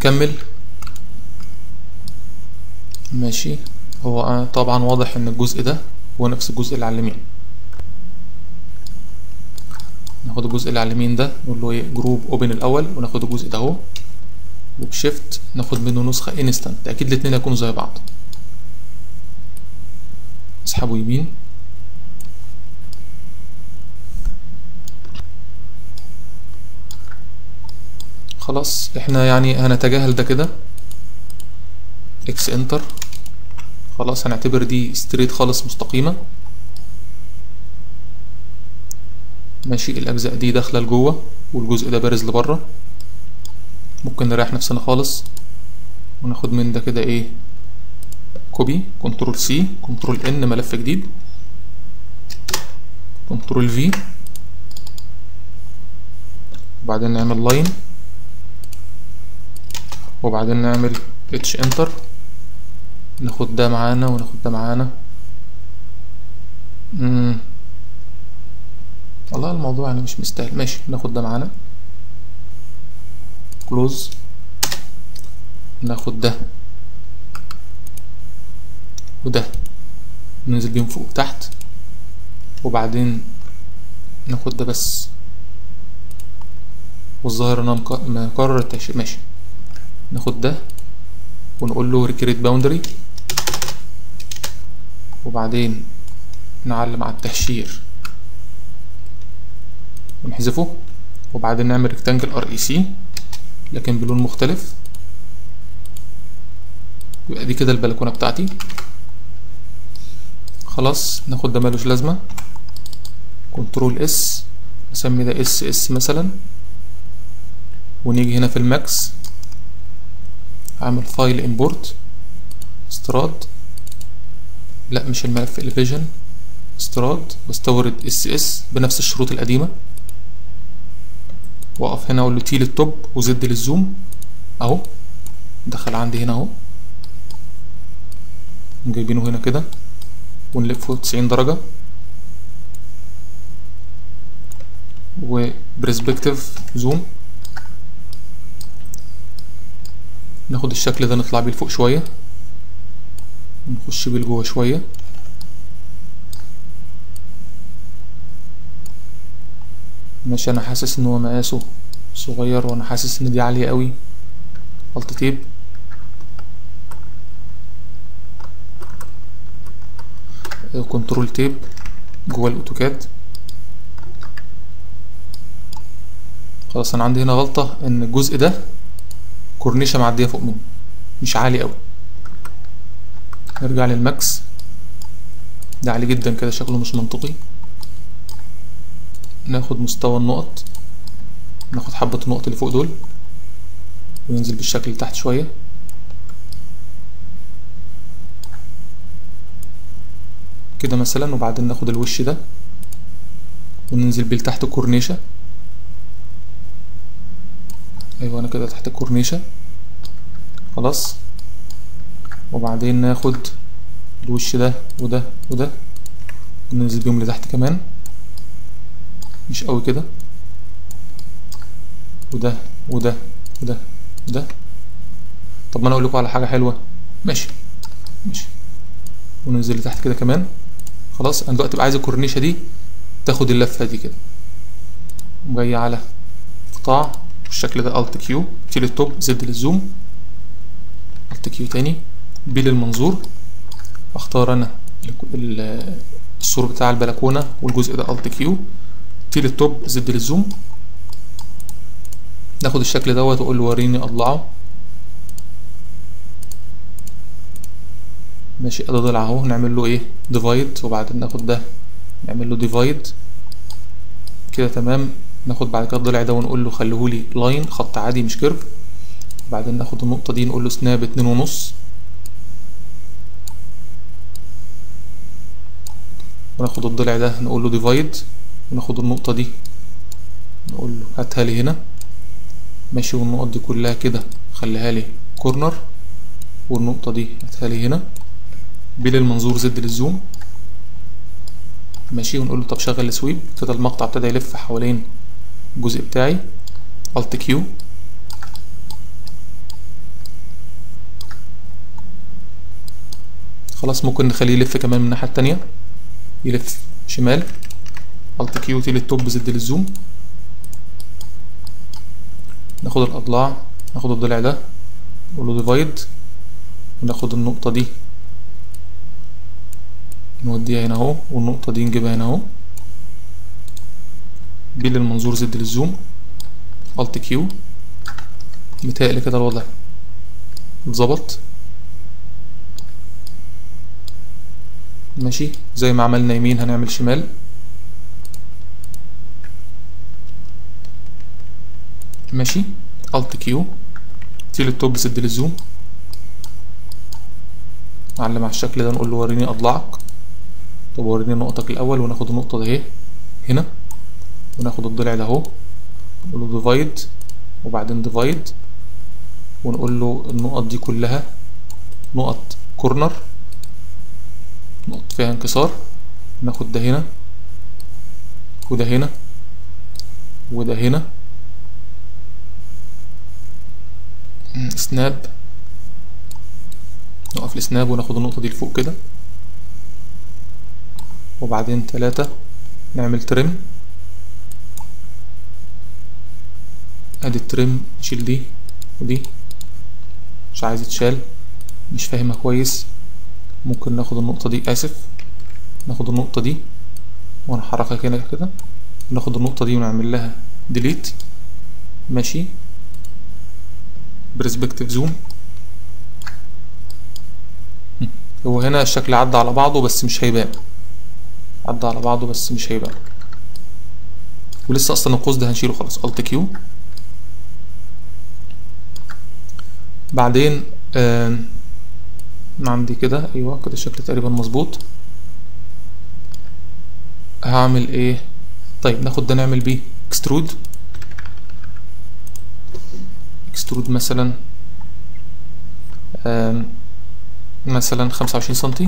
نكمل ماشي هو طبعا واضح ان الجزء ده هو نفس الجزء اللي على اليمين ناخد الجزء اللي على اليمين ده نقول له ايه جروب اوبن الاول وناخد الجزء ده اهو وبشيفت ناخد منه نسخة انستنت اكيد الاتنين هيكونوا زي بعض اسحبه يمين خلاص احنا يعني هنتجاهل ده كده اكس انتر خلاص هنعتبر دي ستريت خالص مستقيمة ماشي الاجزاء دي داخلة لجوه والجزء ده بارز لبره ممكن نريح نفسنا خالص وناخد من ده كده ايه كوبي كنترول سي كنترول ان ملف جديد كنترول في وبعدين نعمل لاين وبعدين نعمل اتش انتر ناخد ده معانا وناخد ده معانا امم والله الموضوع يعني مش مستاهل ماشي ناخد ده معانا كلوز ناخد ده وده ننزل بيهم فوق تحت وبعدين ناخد ده بس والظاهر انا مكرر التشيء ماشي ناخد ده ونقول له ريكريت باوندري وبعدين نعلم على التهشير ونحذفه وبعدين نعمل ريكتانجل ار اي سي لكن بلون مختلف يبقى دي كده البلكونه بتاعتي خلاص ناخد ده مالوش لازمه كنترول اس نسمي ده اس اس مثلا ونيجي هنا في الماكس اعمل فايل امبورت استراد لا مش الملف الفيجن استراد واستورد اس اس بنفس الشروط القديمه واقف هنا اقول له تي للتوب وزد للزوم اهو دخل عندي هنا اهو جايبينه هنا كده ونلفه تسعين درجة وبرسبكتيف زوم ناخد الشكل ده نطلع بيه لفوق شوية ونخش بيه لجوه شوية ماشي انا حاسس ان هو مقاسه صغير وانا حاسس ان دي عالية قوي الت تيب كنترول تيب جوه الاوتوكاد خلاص انا عندي هنا غلطة ان الجزء ده كورنيشة معدية فوق منه مش عالي قوي نرجع للماكس ده عالي جدا كده شكله مش منطقي ناخد مستوى النقط ناخد حبة النقط اللي فوق دول وننزل بالشكل لتحت شوية كده مثلا وبعدين ناخد الوش ده وننزل بيه لتحت الكورنيشة ايوه انا كده تحت الكورنيشة خلاص وبعدين ناخد الوش ده وده وده وننزل بيهم لتحت كمان مش قوي كده وده وده وده وده طب ما انا اقول لكم على حاجه حلوه ماشي ماشي وننزل لتحت كده كمان خلاص انا دلوقتي بقى عايز الكورنيشه دي تاخد اللفه دي كده وجاي على قطاع بالشكل ده الت كيو تي للتوب زد للزوم الت كيو تاني بي للمنظور اختار انا السور بتاع البلكونه والجزء ده الت كيو تي للتوب زد للزوم ناخد الشكل دوت واقول له وريني اضلعه ماشي ادي ضلع اهو نعمل له ايه ديفايد وبعدين ناخد ده نعمل له ديفايد كده تمام ناخد بعد كده الضلع ده ونقول له خليهولي لاين خط عادي مش كيرف وبعدين ناخد النقطة دي نقول له سناب اتنين ونص وناخد الضلع ده نقول له ديفايد وناخد النقطة دي نقول له هاتها لي هنا ماشي والنقط دي كلها كده خليها لي كورنر والنقطة دي هاتها لي هنا بين المنظور زد للزوم ماشي ونقول له طب شغل السويب كده المقطع ابتدى يلف حوالين الجزء بتاعي الت كيو خلاص ممكن نخليه يلف كمان من الناحية التانية يلف شمال الت كيو تيل التوب زد للزوم ناخد الاضلاع ناخد الضلع ده نقول له ديفايد وناخد النقطة دي نوديها هنا اهو والنقطة دي نجيبها هنا اهو بي للمنظور زد للزوم الت كيو متهيألي كده الوضع اتظبط ماشي زي ما عملنا يمين هنعمل شمال ماشي الت كيو تيل التوب زد للزوم نعلم على الشكل ده نقول له وريني اضلاعك طب وريني نقطك الاول وناخد النقطه ده اهي هنا وناخد الضلع ده اهو نقول له ديفايد وبعدين ديفايد ونقول له النقط دي كلها نقط كورنر نقط فيها انكسار ناخد ده هنا وده هنا وده هنا سناب نقف السناب وناخد النقطة دي لفوق كده وبعدين تلاتة نعمل ترم ادي الترم نشيل دي ودي مش عايز يتشال مش فاهمها كويس ممكن ناخد النقطة دي اسف ناخد النقطة دي ونحركها كده كده ناخد النقطة دي ونعمل لها ديليت ماشي برسبكتيف زوم هو هنا الشكل عدى على بعضه بس مش هيبان عدى على بعضه بس مش هيبان ولسه اصلا القوس ده هنشيله خلاص الت كيو بعدين آه عندي كده ايوه كده الشكل تقريبا مظبوط هعمل ايه طيب ناخد ده نعمل بيه اكسترود اكسترود مثلا آه مثلا خمسة وعشرين سنتي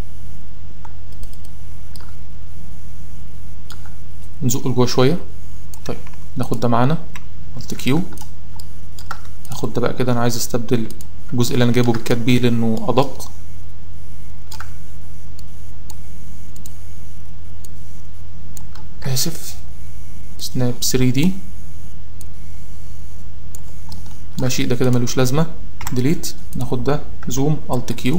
نزقه لجوه شوية طيب ناخد ده معانا الت كيو هاخد ده بقى كده انا عايز استبدل الجزء اللي انا جايبه بالكات بي لانه ادق اسف سناب 3 دي ماشي ده كده ملوش لازمه ديليت ناخد ده زوم الت كيو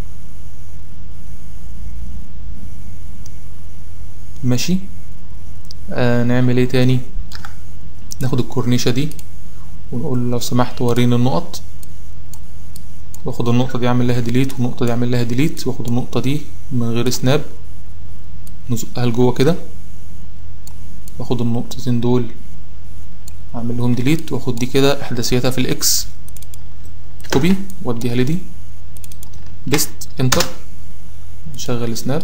ماشي آه نعمل ايه تاني ناخد الكورنيشة دي ونقول لو سمحت وريني النقط واخد النقطة دي اعمل لها ديليت والنقطة دي اعمل لها ديليت واخد النقطة دي من غير سناب نزقها لجوه كده واخد النقطتين دول اعمل لهم ديليت واخد دي كده احداثياتها في الاكس كوبي واديها لدي بيست انتر نشغل سناب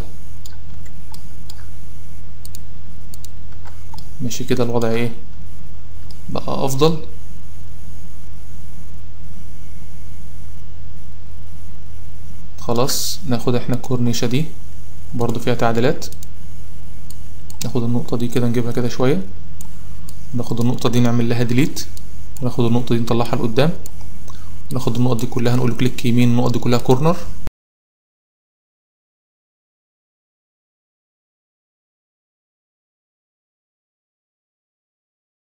ماشي كده الوضع ايه بقى افضل خلاص ناخد احنا الكورنيشة دي برضو فيها تعديلات ناخد النقطة دي كده نجيبها كده شوية ناخد النقطة دي نعمل لها ديليت وناخد النقطة دي نطلعها لقدام ناخد النقط دي كلها نقول كليك يمين النقط دي كلها كورنر